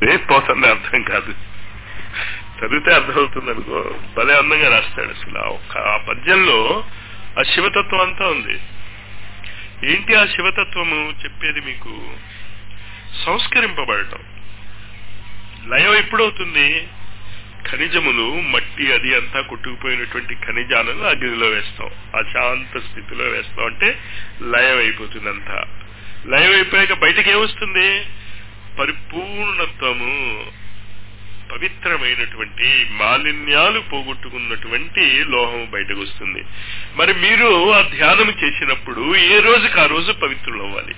ఏ పోతుంది అర్థం కాదు చదివితే అర్థమవుతుంది అనుకో భలే అందంగా రాస్తాడు అసలు ఆ ఒక్క ఆ పద్యంలో ఆ శివతత్వం అంతా ఉంది ఏంటి ఆ శివతత్వము చెప్పేది మీకు సంస్కరింపబడటం లయం ఎప్పుడవుతుంది ఖనిజములు మట్టి అది అంతా కొట్టుకుపోయినటువంటి ఖనిజాలను అగ్నిలో వేస్తాం అశాంత స్థితిలో వేస్తాం అంటే లయం అయిపోతుంది అంతా లయం అయిపోయాక బయటకి ఏమొస్తుంది పరిపూర్ణత్వము పవిత్రమైనటువంటి మాలిన్యాలు పోగొట్టుకున్నటువంటి లోహం బయటకు వస్తుంది మరి మీరు ఆ ధ్యానం చేసినప్పుడు ఏ రోజుకి ఆ రోజు పవిత్రులు అవ్వాలి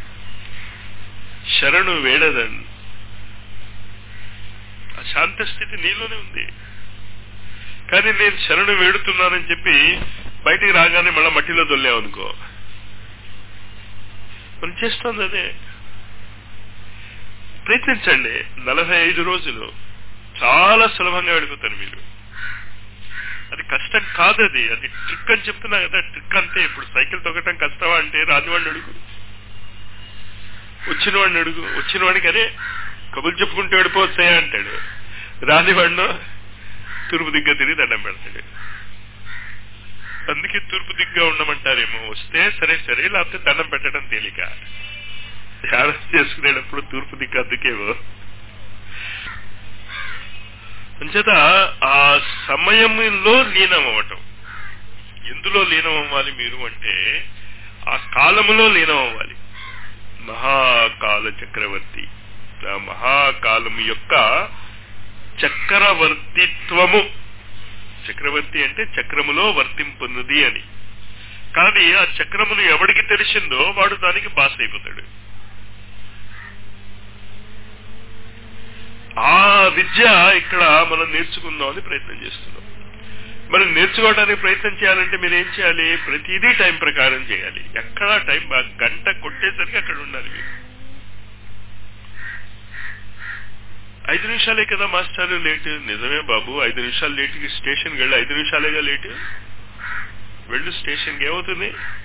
శరణు వేడదండి ఆ శాంత స్థితి నీలోనే ఉంది కానీ నేను శరణు వేడుతున్నానని చెప్పి బయటికి రాగానే మళ్ళీ మట్టిలో దొల్లామనుకో మనం చేస్తుంది అదే ప్రయత్నించండి నలభై ఐదు రోజులు చాలా సులభంగా వెళ్ళిపోతారు మీరు అది కష్టం కాదు అది అది ట్రిక్ అని చెప్తున్నా కదా ట్రిక్ అంతే ఇప్పుడు సైకిల్ తొక్కటం కష్టమా అంటే రానివాడిని అడుగు వచ్చిన వాడిని అడుగు వచ్చిన వాడికి అరే కబుర్లు చెప్పుకుంటూ వెళ్ళిపోవచ్చాయా అంటాడు రానివాడిను తూర్పు దిగ్గ తిరిగి దండం పెడతాడు అందుకే తూర్పు దిగ్గా ఉండమంటారేమో వస్తే సరే సరే లేకపోతే దండం పెట్టడం తేలిక ధ్యానం చేసుకునేటప్పుడు తూర్పు దిక్కు అందుకేమో అంచేత ఆ సమయంలో లీనం అవ్వటం ఎందులో లీనం అవ్వాలి మీరు అంటే ఆ కాలములో లీనం అవ్వాలి మహాకాల చక్రవర్తి ఆ మహాకాలము యొక్క చక్రవర్తిత్వము చక్రవర్తి అంటే చక్రములో వర్తింపున్నది అని కానీ ఆ చక్రమును ఎవడికి తెలిసిందో వాడు దానికి బాస్ అయిపోతాడు ఆ విద్య ఇక్కడ మనం నేర్చుకుందామని ప్రయత్నం చేస్తున్నాం మనం నేర్చుకోవడానికి ప్రయత్నం చేయాలంటే మీరు ఏం చేయాలి ప్రతిదీ టైం ప్రకారం చేయాలి ఎక్కడా టైం గంట కొట్టేసరికి అక్కడ ఉండాలి మీరు ఐదు నిమిషాలే కదా మాస్టర్ లేట్ నిజమే బాబు ఐదు నిమిషాలు లేట్కి స్టేషన్కి వెళ్ళి ఐదు నిమిషాలేగా లేట్ వెళ్ళు స్టేషన్కి ఏమవుతుంది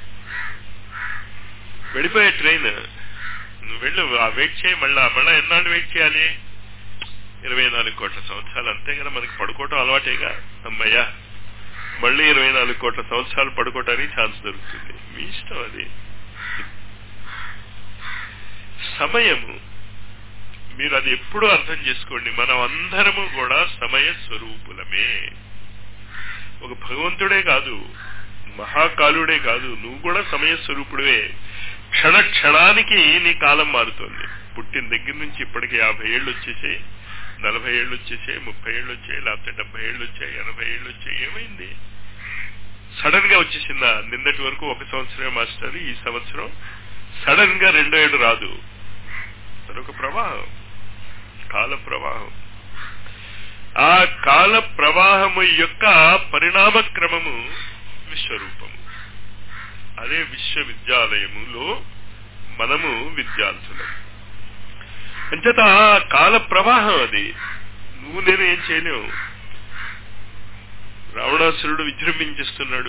వెళ్ళిపోయే ట్రైన్ నువ్వు వెళ్ళు ఆ వెయిట్ చేయి మళ్ళా మళ్ళా ఎన్నాళ్ళు వెయిట్ చేయాలి ఇరవై నాలుగు కోట్ల సంవత్సరాలు అంతే కదా మనకి పడుకోవటం అలవాటేగా అమ్మయ్యా మళ్ళీ ఇరవై నాలుగు కోట్ల సంవత్సరాలు పడుకోవటానికి ఛాన్స్ దొరుకుతుంది మీ ఇష్టం అది సమయము మీరు అది ఎప్పుడూ అర్థం చేసుకోండి మనం అందరము కూడా సమయ స్వరూపులమే ఒక భగవంతుడే కాదు మహాకాలుడే కాదు నువ్వు కూడా సమయ స్వరూపుడివే క్షణ క్షణానికి నీ కాలం మారుతోంది పుట్టిన దగ్గర నుంచి ఇప్పటికి యాభై ఏళ్ళు వచ్చేసాయి నలభై ఏళ్ళు వచ్చేసాయి ముప్పై ఏళ్ళు వచ్చాయి లేకపోతే డెబ్బై ఏళ్ళు వచ్చాయి ఎనభై ఏళ్ళు వచ్చాయి ఏమైంది సడన్ గా వచ్చేసిందా నిన్నటి వరకు ఒక సంవత్సరమే మాస్టర్ ఈ సంవత్సరం సడన్ గా రెండో ఏడు రాదు అదొక ప్రవాహం కాల ప్రవాహం ఆ కాల ప్రవాహము యొక్క పరిణామ క్రమము విశ్వరూపము అదే విశ్వవిద్యాలయములో మనము విద్యార్థులం అంచేత కాల ప్రవాహం అది నువ్వు నేను ఏం చేయలేవు రావణాసురుడు విజృంభించేస్తున్నాడు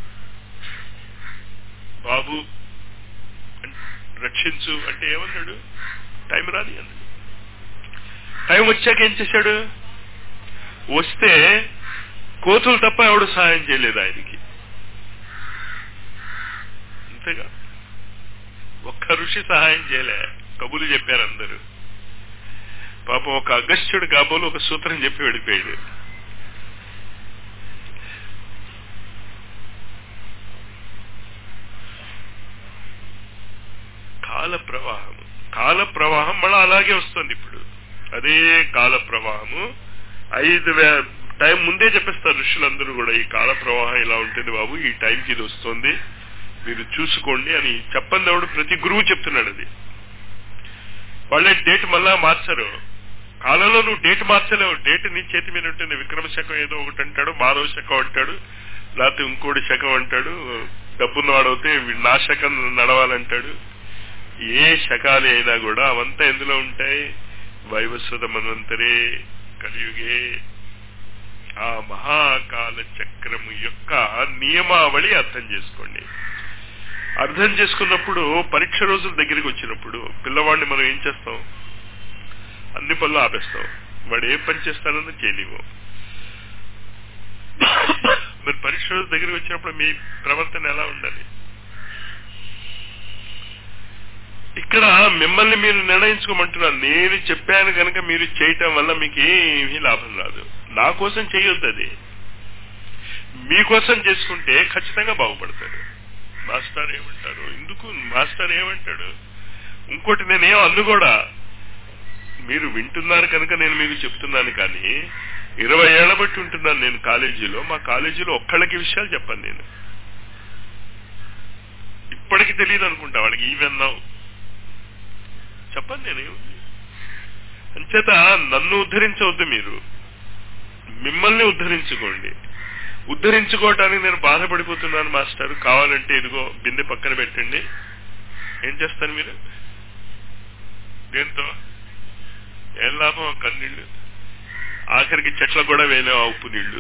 బాబు రక్షించు అంటే ఏమన్నాడు టైం రాని అన్నాడు టైం వచ్చాక ఏం చేశాడు వస్తే కోతులు తప్ప ఎవడు సహాయం చేయలేదు ఆయనకి అంతేగా ఒక్క ఋషి సహాయం చేయలే కబులు చెప్పారు అందరూ పాపం ఒక అగస్త్యుడు కాబోలు ఒక సూత్రం చెప్పి వెళ్ళిపోయాడు కాల ప్రవాహము కాల ప్రవాహం మళ్ళీ అలాగే వస్తుంది ఇప్పుడు అదే కాల ప్రవాహము ఐదు వే టైం ముందే చెప్పేస్తారు ఋషులందరూ కూడా ఈ కాల ప్రవాహం ఇలా ఉంటుంది బాబు ఈ టైంకి ఇది వస్తుంది మీరు చూసుకోండి అని చెప్పండి ఎవడు ప్రతి గురువు చెప్తున్నాడు అది వాళ్ళే డేట్ మళ్ళా మార్చరు కాలంలో నువ్వు డేట్ మార్చలేవు డేట్ నీ చేతి మీద ఉంటుంది విక్రమ శకం ఏదో ఒకటి అంటాడు మానవ శకం అంటాడు లేకపోతే ఇంకోటి శకం అంటాడు డబ్బున్న వాడవుతే నా శకం నడవాలంటాడు ఏ శకాలు అయినా కూడా అవంతా ఎందులో ఉంటాయి వైవస్వత మన్వంతరే కలియుగే ఆ మహాకాల చక్రము యొక్క నియమావళి అర్థం చేసుకోండి అర్థం చేసుకున్నప్పుడు పరీక్ష రోజుల దగ్గరికి వచ్చినప్పుడు పిల్లవాడిని మనం ఏం చేస్తాం ఆ అన్ని పనులు ఆపేస్తాం వాడు ఏ పని చేస్తానని చేయలేము మరి పరీక్ష రోజు దగ్గరికి వచ్చినప్పుడు మీ ప్రవర్తన ఎలా ఉండాలి ఇక్కడ మిమ్మల్ని మీరు నిర్ణయించుకోమంటున్నారు నేను చెప్పాను కనుక మీరు చేయటం వల్ల మీకు ఏమీ లాభం రాదు నా కోసం చేయొద్దు అది మీకోసం చేసుకుంటే ఖచ్చితంగా బాగుపడతారు మాస్టర్ ఏమంటారు ఎందుకు మాస్టర్ ఏమంటాడు ఇంకోటి నేనేం అందు కూడా మీరు వింటున్నారు కనుక నేను మీకు చెప్తున్నాను కానీ ఇరవై ఏళ్ల బట్టి ఉంటున్నాను నేను కాలేజీలో మా కాలేజీలో ఒక్కళ్ళకి విషయాలు చెప్పాను నేను ఇప్పటికి తెలియదు అనుకుంటా వాళ్ళకి ఈవెన్నావు చెప్పండి నేను అంచేత నన్ను ఉద్ధరించవద్దు మీరు మిమ్మల్ని ఉద్ధరించుకోండి ఉద్ధరించుకోవటానికి నేను బాధపడిపోతున్నాను మాస్టర్ కావాలంటే ఇదిగో బిందె పక్కన పెట్టండి ఏం చేస్తారు మీరు దేంతో ఏం లాభం కన్నీళ్ళు ఆఖరికి చెట్లకు కూడా వేలేవు ఆ ఉప్పు నీళ్లు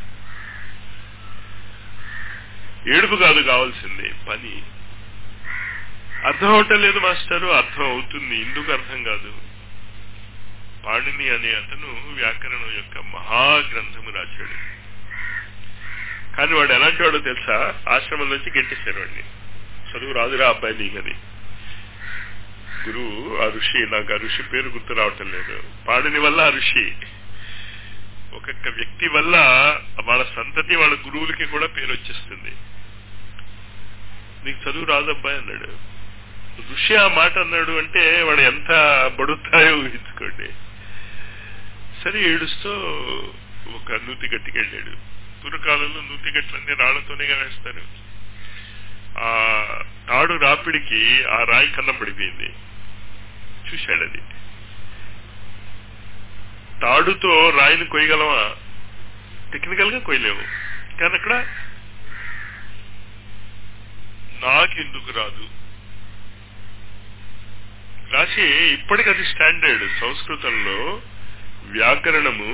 ఏడుపు కాదు కావాల్సింది పని అర్థం అవటం లేదు మాస్టరు అర్థం అవుతుంది ఎందుకు అర్థం కాదు పాణిని అనే అతను వ్యాకరణం యొక్క మహాగ్రంథము రాశాడు కానీ వాడు ఎలాంటి వాడో తెలుసా ఆశ్రమం నుంచి గెంటేశారు వాడిని చదువు రాదురా అబ్బాయి నీకని గురువు ఆ ఋషి నాకు ఆ ఋషి పేరు గుర్తు రావటం లేదు పాడిని వల్ల ఆ ఋషి ఒక్కొక్క వ్యక్తి వల్ల వాళ్ళ సంతతి వాళ్ళ గురువులకి కూడా పేరు వచ్చేస్తుంది నీకు చదువు రాదబ్బాయి అన్నాడు ఋషి ఆ మాట అన్నాడు అంటే వాడు ఎంత బడుతాయో ఊహించుకోండి సరే ఏడుస్తూ ఒక నూతి గట్టికి వెళ్ళాడు పూర్వకాలంలో నూతి గట్లన్నీ రాళ్లతోనేగా వేస్తారు ఆ తాడు రాపిడికి ఆ రాయి కన్నం పడిపోయింది చూశాడు అది తాడుతో రాయిని కొయ్యగలమా టెక్నికల్ గా కొయ్యలేము కానీ అక్కడ నాకెందుకు రాదు రాసి ఇప్పటికి అది స్టాండర్డ్ సంస్కృతంలో వ్యాకరణము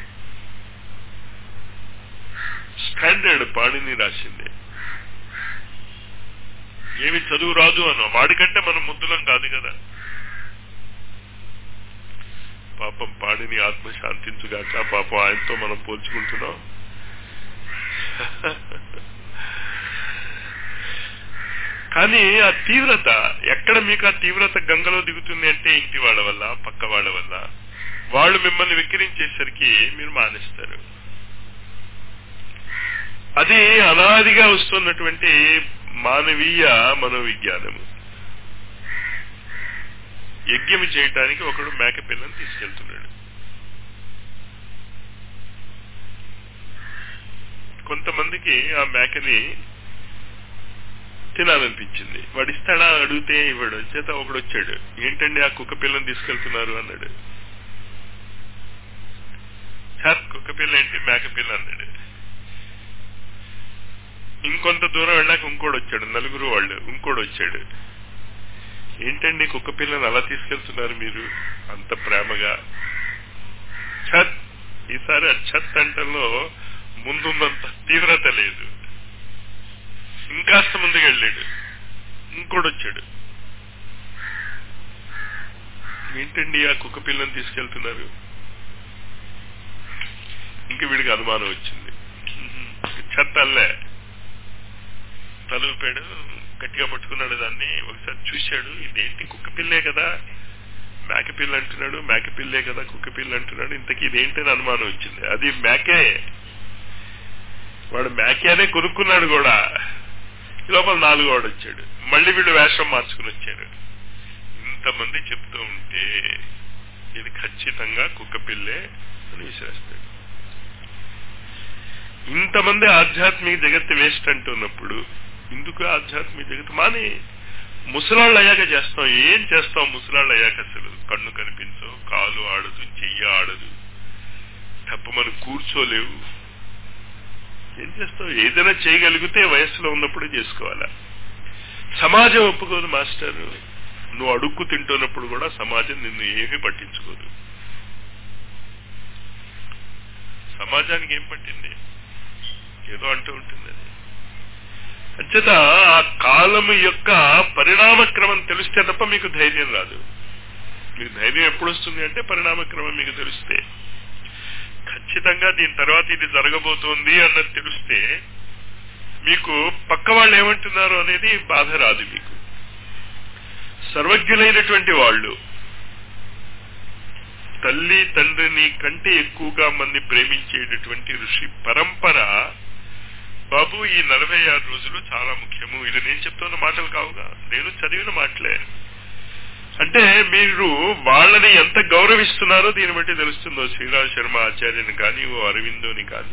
స్టాండర్డ్ పాణిని రాసింది ఏమి చదువు రాదు అన్న వాడికంటే మనం ముద్దులం కాదు కదా పాపం పాడిని ఆత్మ శాంతించుగాక పాపం ఆయనతో మనం పోల్చుకుంటున్నాం కానీ ఆ తీవ్రత ఎక్కడ మీకు ఆ తీవ్రత గంగలో దిగుతుంది అంటే ఇంటి వాళ్ళ వల్ల పక్క వాళ్ళ వల్ల వాళ్ళు మిమ్మల్ని విక్రించేసరికి మీరు మానేస్తారు అది అనాదిగా వస్తున్నటువంటి మానవీయ మనోవిజ్ఞానము యజ్ఞం చేయటానికి ఒకడు మేక పిల్లని తీసుకెళ్తున్నాడు కొంతమందికి ఆ మేకని తినాలనిపించింది వాడు ఇస్తాడా అడిగితే ఇవ్వడు చేత ఒకడు వచ్చాడు ఏంటండి ఆ కుక్క పిల్లని తీసుకెళ్తున్నారు అన్నాడు సార్ కుక్క పిల్ల ఏంటి మేక పిల్ల అన్నాడు ఇంకొంత దూరం వెళ్ళాక ఇంకోడు వచ్చాడు నలుగురు వాళ్ళు ఇంకోడు వచ్చాడు ఏంటండి కుక్క పిల్లని అలా తీసుకెళ్తున్నారు మీరు అంత ప్రేమగా ఛత్ ఈసారి ఆ ఛత్ అంటలో ముందున్నంత తీవ్రత లేదు ఇంకాస్త ముందుకు వెళ్ళాడు ఇంకోటి వచ్చాడు ఏంటండి ఆ కుక్క పిల్లని తీసుకెళ్తున్నారు ఇంక వీడికి అనుమానం వచ్చింది చెత్తల్లే తలుపాడు గట్టిగా పట్టుకున్నాడు దాన్ని ఒకసారి చూశాడు ఇదేంటి కుక్క పిల్లే కదా మేక పిల్ల అంటున్నాడు మేక పిల్లే కదా కుక్క పిల్ల అంటున్నాడు ఇంతకీ ఇదేంటని అనుమానం వచ్చింది అది మేకే వాడు మేకే అనే కొనుక్కున్నాడు కూడా ఈ లోపల నాలుగో వాడు వచ్చాడు మళ్ళీ వీడు వేషం మార్చుకుని వచ్చాడు ఇంతమంది చెప్తూ ఉంటే ఇది ఖచ్చితంగా కుక్క పిల్లే అని విశ్లేస్తాడు ఇంతమంది ఆధ్యాత్మిక జగత్తు వేస్ట్ అంటున్నప్పుడు ఎందుకు ఆధ్యాత్మిక జగత్తు మాని ముసలాళ్ళు అయ్యాక చేస్తాం ఏం చేస్తాం ముసలాళ్ళు అయ్యాక అసలు కన్ను కనిపించవు కాలు ఆడదు చెయ్యి ఆడదు తప్ప మనం కూర్చోలేవు ఏం చేస్తావు ఏదైనా చేయగలిగితే వయస్సులో ఉన్నప్పుడు చేసుకోవాలా సమాజం ఒప్పుకోదు మాస్టర్ నువ్వు అడుక్కు తింటున్నప్పుడు కూడా సమాజం నిన్ను ఏమీ పట్టించుకోదు సమాజానికి ఏం పట్టింది ఏదో అంటూ ఉంటుంది అది అంచేత ఆ కాలము యొక్క పరిణామక్రమం తెలిస్తే తప్ప మీకు ధైర్యం రాదు మీకు ధైర్యం ఎప్పుడు వస్తుంది అంటే పరిణామక్రమం మీకు తెలిస్తే ఖచ్చితంగా దీని తర్వాత ఇది జరగబోతోంది అన్నది తెలిస్తే మీకు పక్క వాళ్ళు ఏమంటున్నారు అనేది బాధ రాదు మీకు సర్వజ్ఞులైనటువంటి వాళ్ళు తల్లి తండ్రిని కంటే ఎక్కువగా మంది ప్రేమించేటటువంటి ఋషి పరంపర బాబు ఈ నలభై ఆరు రోజులు చాలా ముఖ్యము ఇది నేను చెప్తున్న మాటలు కావుగా నేను చదివిన మాటలే అంటే మీరు వాళ్ళని ఎంత గౌరవిస్తున్నారో దీన్ని బట్టి తెలుస్తుందో శ్రీరామ్ శర్మ ఆచార్యని కానీ ఓ అరవిందోని కానీ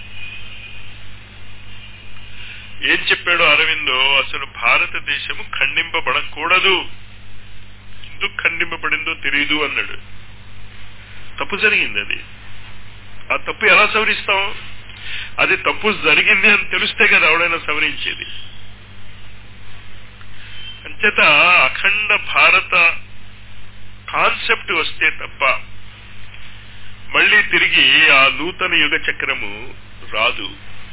ఏం చెప్పాడో అరవిందో అసలు భారతదేశము ఖండింపబడకూడదు ఎందుకు ఖండింపబడిందో తెలియదు అన్నాడు తప్పు జరిగింది అది ఆ తప్పు ఎలా సవరిస్తాం అది తప్పు జరిగింది అని తెలిస్తే కదా ఎవడైనా సవరించేది అంచేత అఖండ భారత కాన్సెప్ట్ వస్తే తప్ప మళ్ళీ తిరిగి ఆ నూతన యుగ చక్రము రాదు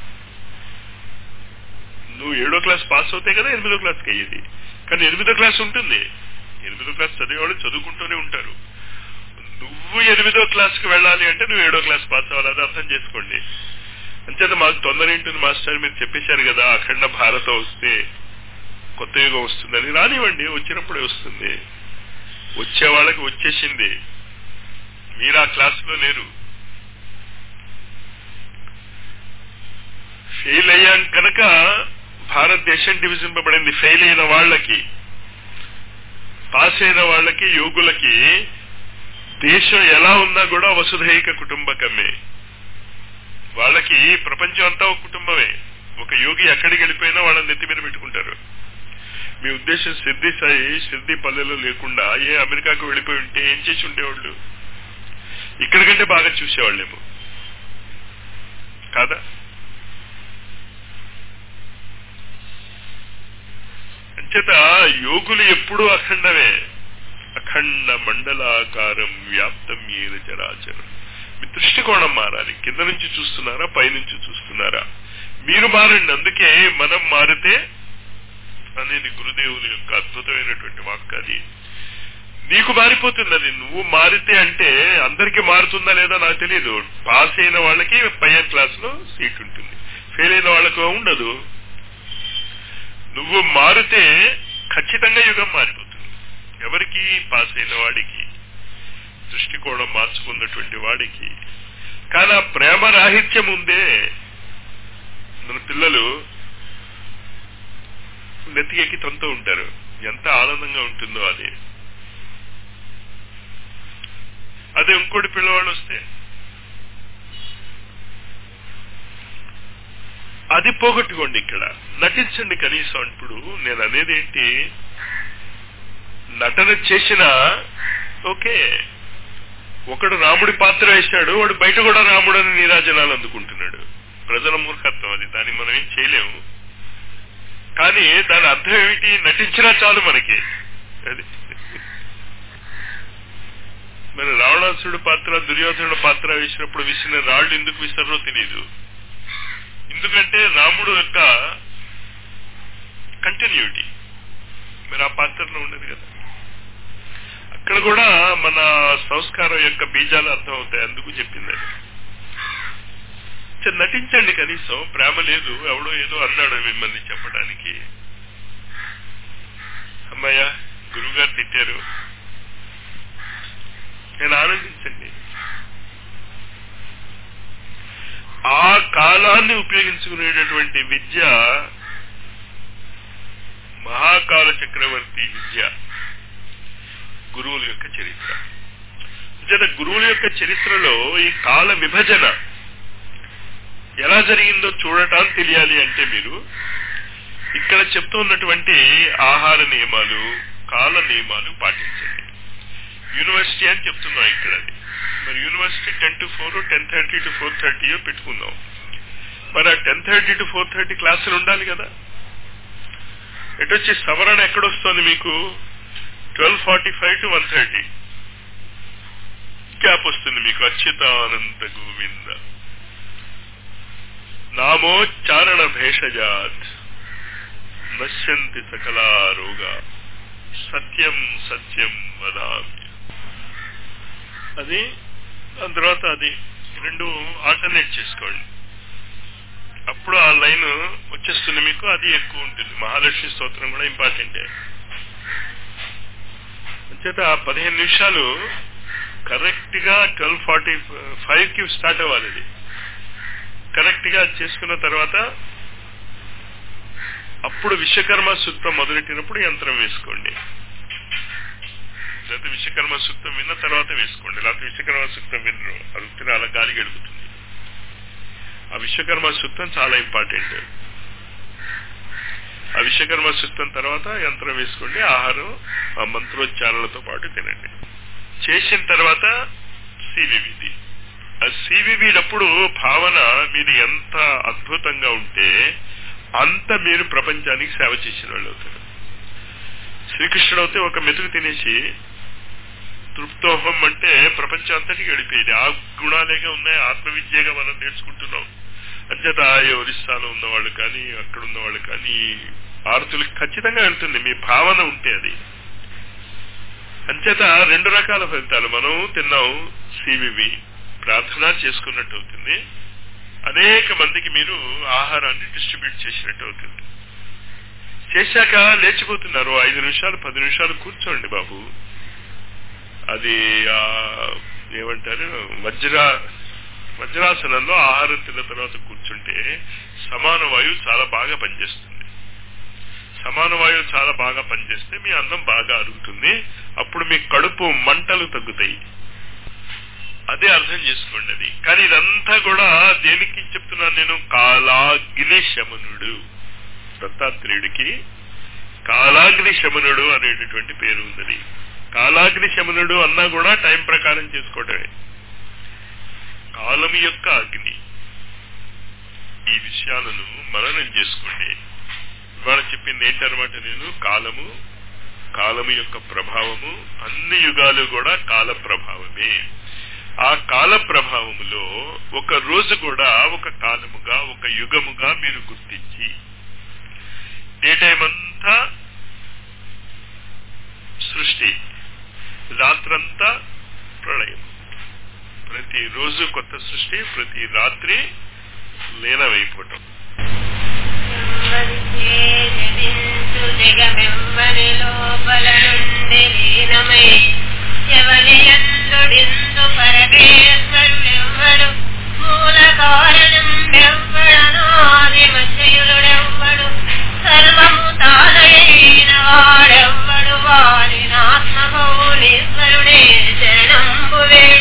నువ్వు ఏడో క్లాస్ పాస్ అవుతే కదా ఎనిమిదో క్లాస్కి అయ్యేది కానీ ఎనిమిదో క్లాస్ ఉంటుంది ఎనిమిదో క్లాస్ చదివేవాళ్ళు చదువుకుంటూనే ఉంటారు నువ్వు ఎనిమిదో క్లాస్కి వెళ్ళాలి అంటే నువ్వు ఏడో క్లాస్ పాస్ అవ్వాలి అది అర్థం చేసుకోండి అంచేత మాకు తొందర ఏంటుంది మాస్టర్ మీరు చెప్పేశారు కదా అఖండ భారతం వస్తే కొత్త యుగం వస్తుందని రానివ్వండి వచ్చినప్పుడే వస్తుంది వచ్చే వాళ్ళకి వచ్చేసింది మీరు ఆ క్లాసులో లేరు ఫెయిల్ అయ్యాం కనుక భారతదేశం డివిజింపబడింది ఫెయిల్ అయిన వాళ్ళకి పాస్ అయిన వాళ్ళకి యోగులకి దేశం ఎలా ఉన్నా కూడా వసుధైక కుటుంబకమే వాళ్ళకి ప్రపంచం అంతా ఒక కుటుంబమే ఒక యోగి ఎక్కడికి వెళ్ళిపోయినా వాళ్ళని నెత్తి మీద పెట్టుకుంటారు మీ ఉద్దేశం సిద్ధి సాయి సిద్ధి పల్లెలో లేకుండా ఏ అమెరికాకు వెళ్ళిపోయి ఉంటే ఏం చేసి ఉండేవాళ్ళు ఇక్కడికంటే బాగా చూసేవాళ్ళేమో కాదా అంచేత యోగులు ఎప్పుడూ అఖండమే అఖండ మండలాకారం వ్యాప్తం ఏది చరాచరం మీ దృష్టికోణం మారాలి కింద నుంచి చూస్తున్నారా పైనుంచి చూస్తున్నారా మీరు మారండి అందుకే మనం మారితే అనేది గురుదేవుని యొక్క అద్భుతమైనటువంటి వాక్ అది నీకు మారిపోతుంది అది నువ్వు మారితే అంటే అందరికీ మారుతుందా లేదా నాకు తెలియదు పాస్ అయిన వాళ్ళకి పైన క్లాస్ లో సీట్ ఉంటుంది ఫెయిల్ అయిన వాళ్ళకు ఉండదు నువ్వు మారితే ఖచ్చితంగా యుగం మారిపోతుంది ఎవరికి పాస్ అయిన వాడికి దృష్టికోణం మార్చుకున్నటువంటి వాడికి కానీ ఆ ప్రేమ రాహిత్యం ఉందే మన పిల్లలు నెత్తికెక్కి తంతూ ఉంటారు ఎంత ఆనందంగా ఉంటుందో అది అదే ఇంకోటి పిల్లవాళ్ళు వస్తే అది పోగొట్టుకోండి ఇక్కడ నటించండి కనీసం ఇప్పుడు నేను అనేది ఏంటి నటన చేసిన ఓకే ఒకడు రాముడి పాత్ర వేశాడు వాడు బయట కూడా రాముడు అని నీరాజనాలు అందుకుంటున్నాడు ప్రజల మూర్ఖత్వం అది దాన్ని మనం ఏం చేయలేము కానీ దాని అర్థం ఏమిటి నటించినా చాలు మనకి అది మరి రావణాసుడు పాత్ర దుర్యోధనుడు పాత్ర వేసినప్పుడు విసిన రాళ్ళు ఎందుకు విసరో తెలియదు ఎందుకంటే రాముడు యొక్క కంటిన్యూటీ మరి ఆ పాత్రలో ఉండదు కదా అక్కడ కూడా మన సంస్కారం యొక్క బీజాలు అర్థం అవుతాయి అందుకు చెప్పింది అది నటించండి కనీసం ప్రేమ లేదు ఎవడో ఏదో అన్నాడు మిమ్మల్ని చెప్పడానికి అమ్మాయ్యా గురువు గారు తిట్టారు నేను ఆనందించండి ఆ కాలాన్ని ఉపయోగించుకునేటటువంటి విద్య మహాకాల చక్రవర్తి విద్య గురువుల యొక్క చరిత్ర జన గురువుల యొక్క చరిత్రలో ఈ కాల విభజన ఎలా జరిగిందో చూడటానికి తెలియాలి అంటే మీరు ఇక్కడ చెప్తున్నటువంటి ఆహార నియమాలు కాల నియమాలు పాటించండి యూనివర్సిటీ అని చెప్తున్నాం ఇక్కడ అది మరి university ten to four ten thirty to four థర్టీయో పెట్టుకుందాం మరి ఆ ten thirty to four thirty క్లాసులు ఉండాలి కదా ఎటొచ్చి సవరణ ఎక్కడొస్తుంది మీకు twelve forty five to one thirty gap వస్తుంది మీకు అచ్యుతానంద గోవింద నామోచ్చారణ భేషజాత్ నశ్యంతి సకలా రోగా సత్యం సత్యం వదామి అది దాని తర్వాత అది రెండు ఆల్టర్నేట్ చేసుకోండి అప్పుడు ఆ లైన్ వచ్చేస్తుంది మీకు అది ఎక్కువ ఉంటుంది మహాలక్ష్మి స్తోత్రం కూడా ఇంపార్టెంటే అంచేత ఆ పదిహేను నిమిషాలు కరెక్ట్ గా ట్వెల్వ్ ఫార్టీ ఫైవ్ కి స్టార్ట్ అవ్వాలి అది కరెక్ట్ గా చేసుకున్న తర్వాత అప్పుడు విశ్వకర్మ సూత్రం మొదలెట్టినప్పుడు యంత్రం వేసుకోండి లేకపోతే విశ్వకర్మ సూక్తం విన్న తర్వాత వేసుకోండి లేకపోతే విశ్వకర్మ సూక్తం విన్నరు అది అలా గాలి గడుపుతుంది ఆ విశ్వకర్మ సూక్తం చాలా ఇంపార్టెంట్ ఆ విశ్వకర్మ సూక్తం తర్వాత యంత్రం వేసుకోండి ఆహారం ఆ మంత్రోచ్చారణలతో పాటు తినండి చేసిన తర్వాత సివివిది ఆ సివివిడప్పుడు భావన మీది ఎంత అద్భుతంగా ఉంటే అంత మీరు ప్రపంచానికి సేవ చేసిన వాళ్ళు అవుతారు శ్రీకృష్ణుడు అయితే ఒక మెతుకు తినేసి తృప్తోహం అంటే ప్రపంచం అంతటికి గడిపోయేది ఆ గుణాలేగా ఉన్నాయి ఆత్మవిద్యగా మనం నేర్చుకుంటున్నాం అంచేత ఏ ఒరిస్సాలో ఉన్నవాళ్ళు కానీ అక్కడ ఉన్నవాళ్ళు కానీ ఆరుతులకు ఖచ్చితంగా వెళ్తుంది మీ భావన ఉంటే అది అంచేత రెండు రకాల ఫలితాలు మనం తిన్నాం సివివి ప్రార్థన చేసుకున్నట్టు అవుతుంది అనేక మందికి మీరు ఆహారాన్ని డిస్ట్రిబ్యూట్ చేసినట్టు అవుతుంది చేశాక లేచిపోతున్నారు ఐదు నిమిషాలు పది నిమిషాలు కూర్చోండి బాబు అది ఏమంటారు వజ్ర వజ్రాసనంలో ఆహారం తిన్న తర్వాత కూర్చుంటే సమాన వాయువు చాలా బాగా పనిచేస్తుంది సమాన వాయువు చాలా బాగా పనిచేస్తే మీ అన్నం బాగా అరుగుతుంది అప్పుడు మీ కడుపు మంటలు తగ్గుతాయి అదే అర్థం చేసుకోండి అది కానీ ఇదంతా కూడా దేనికి చెప్తున్నాను నేను కాలాగ్ని శమనుడు దత్తాత్రేయుడికి కాలాగ్ని శమనుడు అనేటటువంటి పేరు ఉన్నది కాలాగ్ని శమనుడు అన్నా కూడా టైం ప్రకారం చేసుకోవటమే కాలం యొక్క అగ్ని ఈ విషయాలను మననం చేసుకోండి ఇవాళ చెప్పింది ఏంటనమాట నేను కాలము కాలము యొక్క ప్రభావము అన్ని యుగాలు కూడా కాల ప్రభావమే ఆ కాల ప్రభావములో ఒక రోజు కూడా ఒక కాలముగా ఒక యుగముగా మీరు గుర్తించి డే టైం అంతా సృష్టి రాత్రంతా ప్రళయం ప్రతిరోజు కొత్త సృష్టి ప్రతి రాత్రి లీనమైపోవటం జగమెవ్వని లోపల నుండి లీనమై ఎవరి ఎందుడిందు పరమేశ్వరుడెవ్వడు మూల కారణం ఎవ్వడనాది మధ్యయుడెవ్వడు సర్వము తానైన వాడెవ్వడు వారి నాత్మభౌనీశ్వరుడే శరణంబు వేడు